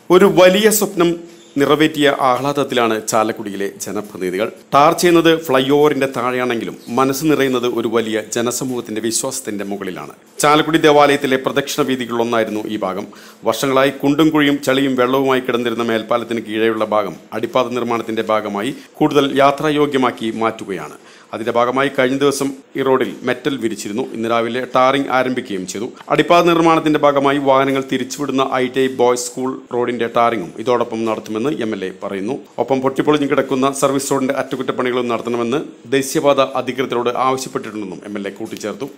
ഒരു വലിയ സ്വപ്നം നിറവേറ്റിയ ആഹ്ലാദത്തിലാണ് ചാലക്കുടിയിലെ ജനപ്രതിനിധികൾ ടാർ ചെയ്യുന്നത് ഫ്ലൈ ഓവറിന്റെ താഴെയാണെങ്കിലും മനസ്സ് നിറയുന്നത് ഒരു വലിയ ജനസമൂഹത്തിന്റെ വിശ്വാസത്തിന്റെ മുകളിലാണ് ചാലക്കുടി ദേവാലയത്തിലെ പ്രദക്ഷിണ വീതികളിലൊന്നായിരുന്നു ഈ ഭാഗം വർഷങ്ങളായി കുണ്ടും കുഴിയും ചളിയും വെള്ളവുമായി കിടന്നിരുന്ന മേൽപ്പാലത്തിന് കീഴെയുള്ള ഭാഗം അടിപ്പാത നിർമ്മാണത്തിന്റെ ഭാഗമായി കൂടുതൽ യാത്രായോഗ്യമാക്കി മാറ്റുകയാണ് അതിന്റെ ഭാഗമായി കഴിഞ്ഞ ദിവസം ഈ റോഡിൽ മെറ്റൽ വിരിച്ചിരുന്നു ഇന്ന് രാവിലെ ടാറിംഗ് ആരംഭിക്കുകയും ചെയ്തു അടിപ്പാത നിർമ്മാണത്തിന്റെ ഭാഗമായി വാഹനങ്ങൾ തിരിച്ചുവിടുന്ന I T I boys school റോഡിന്റെ ടാറിംഗും ഇതോടൊപ്പം നടത്തുമെന്ന് എം എൽ എ പറയുന്നു ഒപ്പം പൊട്ടിപ്പൊളിഞ്ഞു കിടക്കുന്ന സർവീസ് റോഡിന്റെ അറ്റകുറ്റപ്പണികളും നടത്തണമെന്ന് ദേശീയപാത അധികൃതരോട് ആവശ്യപ്പെട്ടിട്ടുണ്ടെന്നും എം എൽ എ കൂട്ടിച്ചേർത്തു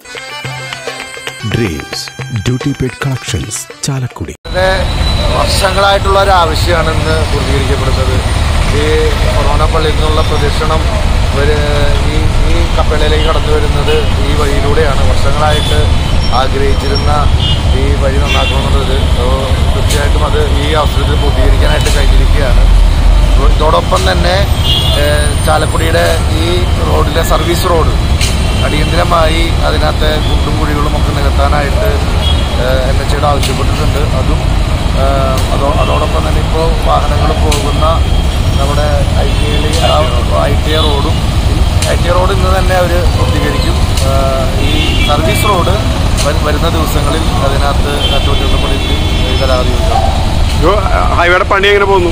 dreams duty paid collections Chalakudy വളരെ വർഷങ്ങളായിട്ടുള്ള ഒരു ആവശ്യമാണ് ഇന്ന് പൂർത്തീകരിക്കപ്പെടുന്നത് ഈ കൊറോണ പള്ളിയിൽ നിന്നുള്ള പ്രദക്ഷിണം ഒരു ഈ ഈ കപ്പലിലേക്ക് കടന്നു വരുന്നത് ഈ വഴിയിലൂടെയാണ് വർഷങ്ങളായിട്ട് ആഗ്രഹിച്ചിരുന്ന ഈ വഴി നന്നാക്കണമെന്നുള്ളത് അപ്പോൾ തീർച്ചയായിട്ടും അത് ഈ അവസരത്തിൽ പൂർത്തീകരിക്കാനായിട്ട് കഴിഞ്ഞിരിക്കുകയാണ് ഇതോടൊപ്പം തന്നെ ഏഹ്, ചാലക്കുടിയുടെ ഈ റോഡിലെ സർവീസ് റോഡ് അടിയന്തിരമായി അതിനകത്തെ കുണ്ടും കുഴികളും ഒക്കെ നികത്താനായിട്ട് എൻ എച്ച് ഐയുടെ ആവശ്യപ്പെട്ടിട്ടുണ്ട് അതും ഏഹ്, അതോ അതോടൊപ്പം തന്നെ ഇപ്പോൾ വാഹനങ്ങൾ പോകുന്ന നമ്മുടെ I T I T I റോഡും ഐ ടി ഐ റോഡ് ഇന്ന് തന്നെ അവർ പൂർത്തീകരിക്കും ഏഹ്, ഈ സർവീസ് റോഡ് വരും- വരുന്ന ദിവസങ്ങളിൽ അതിനകത്ത് അറ്റകുറ്റപ്പെടുത്തി ഗതാഗത യോഗ്യമാക്കും ഹൈവേയുടെ പണി എങ്ങനെ പോകുന്നു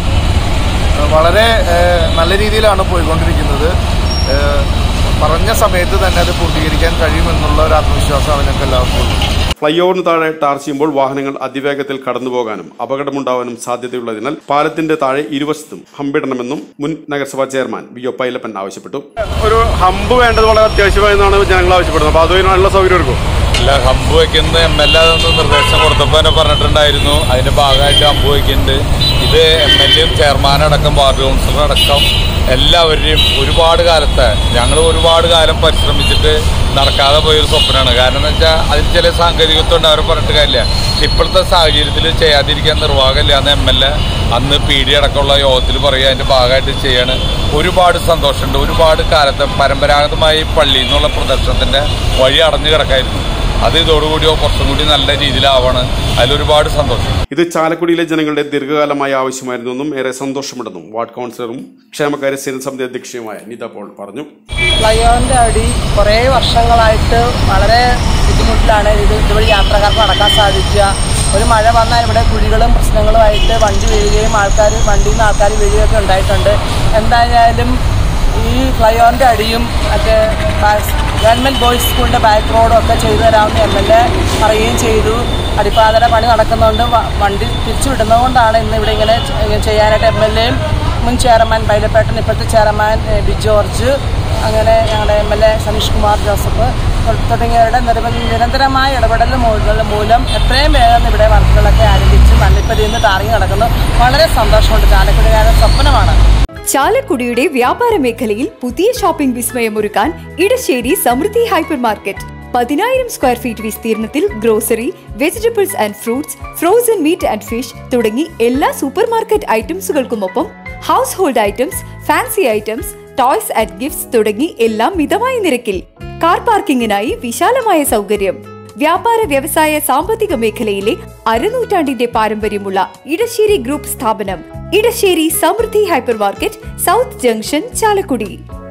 വളരെ ഏഹ്, നല്ല രീതിയിലാണ് പോയിക്കൊണ്ടിരിക്കുന്നത് ഏഹ്, പറഞ്ഞ സമയത്ത് തന്നെ അത് പൂർത്തീകരിക്കാൻ കഴിയുമെന്നുള്ള ഒരു ആത്മവിശ്വാസം അവനൊക്കെ എല്ലാവർക്കും ഉണ്ട് ഫ്ലൈ ഓവറിന് താഴെ ടാർ ചെയ്യുമ്പോൾ വാഹനങ്ങൾ അതിവേഗത്തിൽ കടന്നു പോകാനും അപകടമുണ്ടാവാനും സാധ്യതയുള്ളതിനാൽ പാലത്തിന്റെ താഴെ ഇരുവശത്തും ഹമ്പിടണമെന്നും മുൻ നഗരസഭാ ചെയർമാൻ വി ഒ പൈലപ്പൻ ആവശ്യപ്പെട്ടു ഒരു ഹമ്പ് വേണ്ടത് വളരെ അത്യാവശ്യമായെന്നാണ് ജനങ്ങൾ ആവശ്യപ്പെടുന്നത് അപ്പോൾ അതിനുള്ള സൗകര്യം എടുക്കും അല്ല ഹമ്പ് വയ്ക്കുന്നത് എം എൽ എ ഒന്ന് നിർദ്ദേശം കൊടുത്തപ്പോൾ തന്നെ പറഞ്ഞിട്ടുണ്ടായിരുന്നു അതിന്റെ ഭാഗമായിട്ട് ഹമ്പ് വയ്ക്കുന്നുണ്ട് ഇത് എം എൽ എയും ചെയർമാനടക്കം വാർഡ് കൗൺസിലർ അടക്കം എല്ലാവരുടെയും ഒരുപാട് കാലത്തെ ഞങ്ങൾ ഒരുപാട് കാലം പരിശ്രമിച്ചിട്ട് നടക്കാതെ പോയൊരു സ്വപ്നമാണ് കാരണം എന്ന് വെച്ചാൽ അതിന് ചില സാങ്കേതികത്വം ഉണ്ട് അവരെ പറഞ്ഞിട്ട് കാര്യമില്ല പക്ഷെ ഇപ്പോഴത്തെ സാഹചര്യത്തിൽ ചെയ്യാതിരിക്കാൻ നിർവാഹമില്ല എന്ന് എം എൽ എ അന്ന് പി ഡി അടക്കമുള്ള യോഗത്തിൽ പറയുക അതിന്റെ ഭാഗമായിട്ട് ചെയ്യാണ് ഒരുപാട് സന്തോഷമുണ്ട് ഒരുപാട് കാലത്തെ പരമ്പരാഗതമായി പള്ളിയിൽ നിന്നുള്ള പ്രദർശനത്തിന്റെ വഴി അടഞ്ഞു കിടക്കായിരുന്നു അത് ഇതോടുകൂടി കുറച്ചും കൂടി നല്ല രീതിയിലാവാണ് അതിലൊരുപാട് സന്തോഷം ഇത് ചാലക്കുടിയിലെ ജനങ്ങളുടെ ദീർഘകാലമായ ആവശ്യമായിരുന്നെന്നും ഏറെ സന്തോഷമുണ്ടെന്നും വാർഡ് കൗൺസിലറും ക്ഷേമകാര്യ സ്ഥിരം സമിതി അധ്യക്ഷയുമായ നിത പോൾ പറഞ്ഞു ഫ്ലൈഓവറിൻ്റെ അടി കുറേ വർഷങ്ങളായിട്ട് വളരെ ബുദ്ധിമുട്ടിലാണ് ഇത് ഇതുവഴി യാത്രക്കാർക്ക് നടക്കാൻ സാധിക്കുക ഒരു മഴ വന്നാൽ ഇവിടെ കുഴികളും പ്രശ്നങ്ങളുമായിട്ട് വണ്ടി വീഴുകയും ആൾക്കാർ വണ്ടിയിൽ നിന്ന് ആൾക്കാർ വീഴുകയൊക്കെ ഉണ്ടായിട്ടുണ്ട് എന്തായാലും ഈ ഫ്ലൈഓവറിൻ്റെ അടിയും മറ്റേ ബാ- ഗവൺമെൻറ് ബോയ്സ് സ്കൂളിൻ്റെ ബാക്ക് റോഡും ഒക്കെ ചെയ്തു തരാമെന്ന് എം എൽ എ പറയുകയും ചെയ്തു അടിപ്പാതയുടെ പണി നടക്കുന്നതുകൊണ്ട് വ- വണ്ടി തിരിച്ചു വിടുന്നതുകൊണ്ടാണ് ഇന്ന് ഇവിടെ ഇങ്ങനെ ചെ- ചെയ്യാനായിട്ട് എം എൽ എയും മുൻ ചെയർമാൻ പൈലപ്പേട്ടൻ ഇപ്പോഴത്തെ ചെയർമാൻ എ, ബി ജോർജ് അങ്ങനെ ഞങ്ങളുടെ M L A Saneesh Kumar Joseph തുടങ്ങിയവരുടെ നിരവ- നിരന്തരമായ ഇടപെടൽ മൂലം മൂലം എത്രയും വേഗം ഇവിടെ വർക്കുകളൊക്കെ ആരംഭിച്ച് മണ്ണിപ്പതിയിൽ നിന്ന് ടാറിങ് നടക്കുന്നു വളരെ സന്തോഷമുണ്ട് ചാലക്കുടിക്കാരുടെ സ്വപ്നമാണ് ചാലക്കുടിയുടെ വ്യാപാര മേഖലയിൽ പുതിയ ഷോപ്പിംഗ് വിസ്മയമൊരുക്കാൻ ഇടശ്ശേരി സമൃദ്ധി ഹൈപ്പർ മാർക്കറ്റ് പതിനായിരം സ്ക്വയർ ഫീറ്റ് വിസ്തീർണത്തിൽ grocery vegetables and fruits frozen meat and fish തുടങ്ങി എല്ലാ സൂപ്പർ മാർക്കറ്റ് ഐറ്റംസുകൾക്കുമൊപ്പം household items fancy items toys and gifts തുടങ്ങി എല്ലാം മിതമായ നിരക്കിൽ കാർ പാർക്കിങ്ങിനായി വിശാലമായ സൗകര്യം വ്യാപാര വ്യവസായ സാമ്പത്തിക മേഖലയിലെ അരനൂറ്റാണ്ടിന്റെ പാരമ്പര്യമുള്ള ഇടശ്ശേരി ഗ്രൂപ്പ് സ്ഥാപനം Edassery Samrudhi hyper market south junction Chalakudy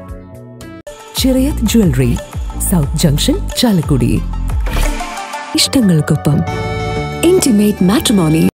Chirayath jewellery south junction Chalakudy ഇഷ്ടങ്ങൾക്കൊപ്പം ഇന്റിമേറ്റ് മാട്രിമോണി